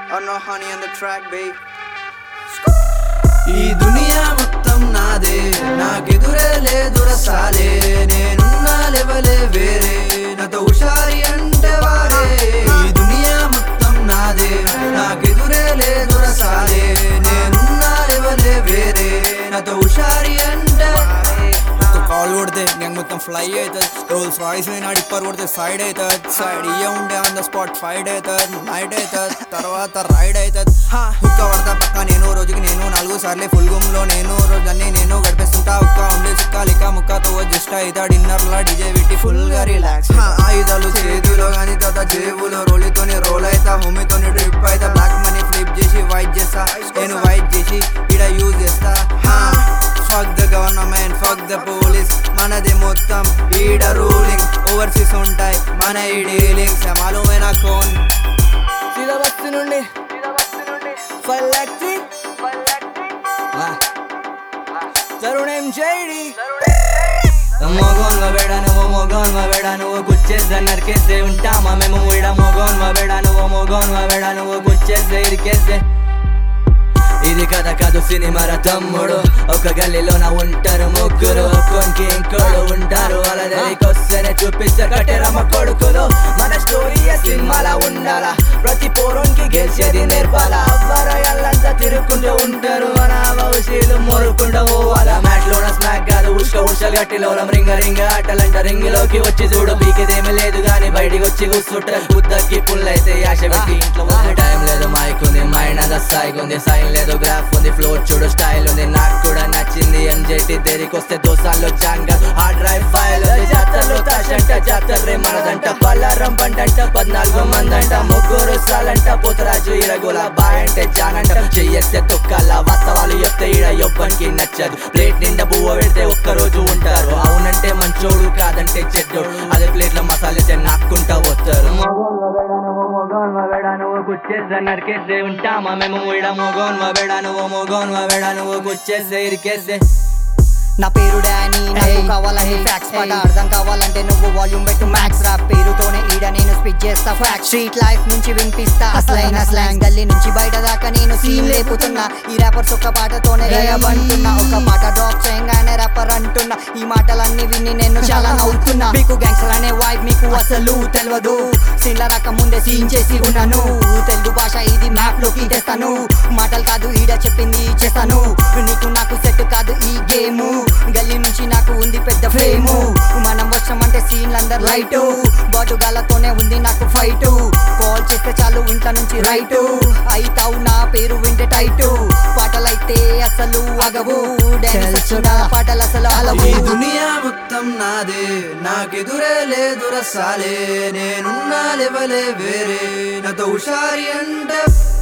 Oh no, honey on the track, babe. ఈ దునియా మొత్తం నాదే నాకెదురే లేదుర సాలే నేనున్నా లెవలే వేరే నాతో హుషారి అంటే వారే ఈ దునియా మొత్తం నాదే నాకెదురే లేదుర సాలే నేనున్నా లెవలే వేరే నాతో హుషారి అంటే కాల్ కొడితే గ్యాంగ్ మొత్తం ఫ్లై అవుతుంది రోల్స్ రాయిస్ అయినా డిప్పర్ కొడితే సైడ్ అవుతుంది సైడ్ ఇయ్య ఉండే ఆన్ ద స్పాట్ ఫైడ్ అవుతుంది నైట్ అవుతుంది తర్వాత రైడ్ అవుతుంది హుక్క పడతా పక్క నేను రోజుకి నేను నాలుగు సార్లే ఫుల్ గుమ్ లో నేను రోజన్నీ నేను గడిపేస్తుంటా ఒక్క ఉండే చిక్క లిక్క ముక్కతో జస్ట్ అవుతా డిన్నర్ లా డిజే పెట్టి ఫుల్ గా రిలాక్స్ ఆయుధాలు చేతిలో గాని తర్వాత జేబులో రోలితోని రోల్ అవుతా హోమితోని ట్రిప్ అవుతా బ్లాక్ మనీ ఫ్లిప్ చేసి వైట్ చేస్తా నేను వైట్ చేసి ఇడ యూజ్ చేస్తా fuck the government fuck the police మనది మొత్తం ఈడ రూలింగ్ ఓవర్సీస్ ఉంటాయి మన ఈ డీలింగ్స్ మాలూమే నా కోన్ సీదా బస్సు నుండి ఫైవ్ లాక్ త్రీ తరుణ్ జైడి మొగోన్ వేడ నువ్వు మొగోన్ వేడ నువ్వు గుచ్చేస్తే నరికేస్తే ఉంటామా మేము ఈడ మొగోన్ వేడ నువ్వు మొగోన్ వేడ నువ్వు గుచ్చేస్తే ఇరికేస్తే ఇది కథ కాదు సినిమార తమ్ముడు ఒక గల్లీలోన ఉంటారు ముగ్గురు ఒక్కొనికి ఇంకోడు ఉంటారు వాళ్ళ దగ్గరికొస్తేనే చూపిస్తారు కట్టెరమ్మ కొడుకులు మన స్టోరీ సినిమాలా ఉండాలా ప్రతి పోరోనికి గెలిచేది నేర్పాలా అవ్వరయ్యాలంతా తిరుగుకుంటూ ఉంటారు మన భవిష్యలు మొరుకుంటూ పోవాలా మ్యాట్ లోన స్మాక్ కాదు ఉష్క ఉషలు గట్టిలో రింగ రింగ ఆటలంట రింగిలోకి వచ్చి చూడు పీకిదేమి లేదు గాని బయటికి వచ్చి కూర్చుంటారు బుద్ధకి పుల్లైతే యాశ పెట్టి ఇంట్లో వదిలే టైం లేదు మైక్ ఉంది మైండ్ అంతా స్థాయికి ఉంది సైన్ లేదు గ్రాఫ్ ఉంది ఫ్లో చూడు స్టైల్ ఉంది నాకు కూడా నచ్చింది ఎంజెటి దేరికి వస్తే దోసాల్లో జాంగల్ హార్డ్ డ్రైవ్ ఫైల్ జాతరలో తాషంట జాతర మనదంట పల్లారం బండంట పద్నాలుగు మందంట ముగ్గురు సాలంట పోతరాజు ఇరగోల బాయ్ అంటే జానంట చెయ్యెత్తే తొక్కల వాస్తవాలు చెప్తే ఈడ ఎవ్వరికి నచ్చదు ప్లేట్ నిండా బువ్వ పెడితే ఒక్క రోజు ఉంటారు అవునంటే మంచోడు కాదంటే చెడ్డోడు అదే ప్లేట్ లో మసాలేస్తే నాక్కుంటా పోతారు మొగోన్ వేడ నువ్వు గుచ్చేస్తే నరికేస్తే ఉంటామా మేము ఈడ మొగోన్ వేడ నువ్వు మొగోన్ వేడ నువ్వు గుచ్చేస్తే ఇరికేస్తే నా పేరు డానీ నాకు కావాలంటే ఫ్యాక్స్ పాట అర్థం కావాలంటే నువ్వు వాల్యూమ్ పెట్టు మ్యాక్స్ రా పేరుతోనే ఈడ నేను స్పిచ్ చేస్తా ఫ్యాక్స్ స్ట్రీట్ లైఫ్ నుంచి వినిపిస్తా అసలైన స్లాంగ్ గల్లీ నుంచి బయట దాకా నేను సీన్ లేపుతున్నా ఈ ర్యాపర్స్ ఒక పాటతోనే రేయబంటున్నా ఒక పాట డ్రాప్ చేయంగానే ర్యాపర్ అంటున్నా ఈ మాటలన్నీ విని నేను చాలా నవ్వుతున్నా మీకు గ్యాంగ్స్టర్ అనే వైబ్ మీకు అసలు తెలియదు సీన్ల రాక ముందే సీన్ చేసి ఉన్నాను తెలుగు భాష ఇది మ్యాప్ లోకి తెస్తాను మాటలు కాదు ఈడ చెప్పింది చేస్తాను నీకు నాకు సెట్ కాదు ఈ గేమ్ గల్లీ నుంచి నాకు ఉంది పెద్ద ఫేము మనం వచ్చామంటే సీన్లందరు లైట్ బాటుగాలతోనే ఉంది నాకు ఫైట్ కాల్ చేస్తే చాలు ఇంట్లో నుంచి రైట్ అయితావు నా పేరు వింటే టైట్ పాటలైతే అసలు అగవు డాన్స్ పాటలు అసలు అలవు ఈ దునియా మొత్తం నాదే నాకెదురే లేదుర సాలే నేనున్నా లెవలే వేరే నాతో హుషారి అంటే